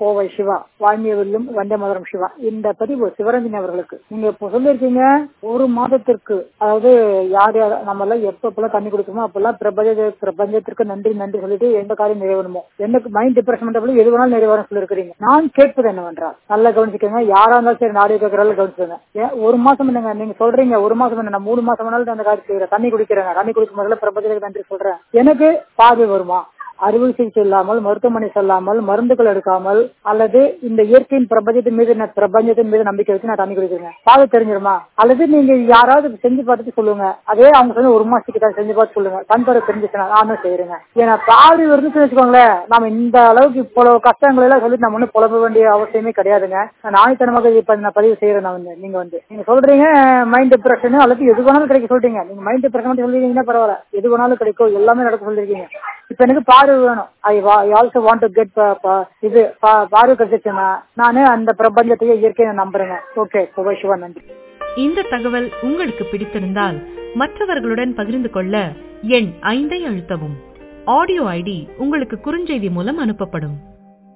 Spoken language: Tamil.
கோவை சிவா வாய்மையவில்லும் வந்தே மதுரம் சிவா இந்த பதிவு சிவரஞ்சனி அவர்களுக்கு நீங்க இப்ப சொல்லிருக்கீங்க ஒரு மாதத்திற்கு அதாவது யார் யார் நம்ம எல்லாம் எப்ப எப்பெல்லாம் தண்ணி குடிக்கணுமோ அப்பெல்லாம் பிரபஞ்ச பிரபஞ்சத்திற்கு நன்றி நன்றி சொல்லிட்டு எந்த காரியம் நிறைவேறணுமோ எனக்கு மைண்ட் டிப்ரெஷன் பண்றப்ப எது வேணாலும் நிறைவேறும் சொல்லிருக்கீங்க நான் கேட்பது என்னவென்றால் நல்லா கவனிச்சுக்கோங்க யாரா இருந்தாலும் சரி நாடு கேட்கறாலும் கவனிச்சுக்கோங்க ஏன் ஒரு மாசம் என்னங்க நீங்க சொல்றீங்க ஒரு மாசம் என்ன நான் மூணு மாசம் வேணாலும் அந்த காரியம் செய்யறேன் தண்ணி குடிக்கிறேங்க தண்ணி குடிக்கும் முதல்ல பிரபஞ்சத்துக்கு நன்றி சொல்றேன் எனக்கு பார்வை வருமா அறுவை சிகிச்சை இல்லாமல் மருத்துவமனை செல்லாமல் மருந்துகள் எடுக்காமல் அல்லது இந்த இயற்கையின் பிரபஞ்சத்தின் மீது நான் பிரபஞ்சத்தின் மீது நம்பிக்கை வச்சு நான் தண்ணி குடிக்கிறேன் பாதை தெரிஞ்சிருமா அல்லது நீங்க யாராவது செஞ்சு பார்த்துட்டு சொல்லுங்க அதே அவங்க சொன்ன ஒரு மாசத்துக்கு தான் செஞ்சு பார்த்து சொல்லுங்க கண் பார்வை தெரிஞ்சுச்சுன்னா நானும் செய்யறேங்க ஏன்னா பார்வை இருந்துச்சுன்னு வச்சுக்கோங்களேன் நாம இந்த அளவுக்கு இவ்வளவு கஷ்டங்கள் எல்லாம் சொல்லி நம்ம ஒன்றும் புலம்ப வேண்டிய அவசியமே கிடையாதுங்க நான் ஆணித்தனமாக இப்ப நான் பதிவு செய்யறேன் நான் வந்து நீங்க வந்து நீங்க சொல்றீங்க மைண்ட் டிப்ரெஷன் அல்லது எது வேணாலும் கிடைக்க சொல்றீங்க நீங்க மைண்ட் டிப்ரெஷன் சொல்லிருக்கீங்கன்னா பரவாயில்ல எது வேணாலும் கிடைக்கும் எல்லாமே நடக்க சொல்லிருக்கீங்க இப்ப எனக்கு பார்வை வேணும் I also want to get இது பா- பார்வை கிடைச்சிச்சுன்னா நானு அந்த பிரபஞ்சத்தையே இயற்கையை நான் நம்புறேங்க ஓகே சிவா நன்றி இந்த தகவல் உங்களுக்கு பிடித்திருந்தால் மற்றவர்களுடன் பகிர்ந்து கொள்ள எண் ஐந்தை அழுத்தவும் ஆடியோ ஐடி உங்களுக்கு குறுஞ்செய்தி மூலம் அனுப்பப்படும்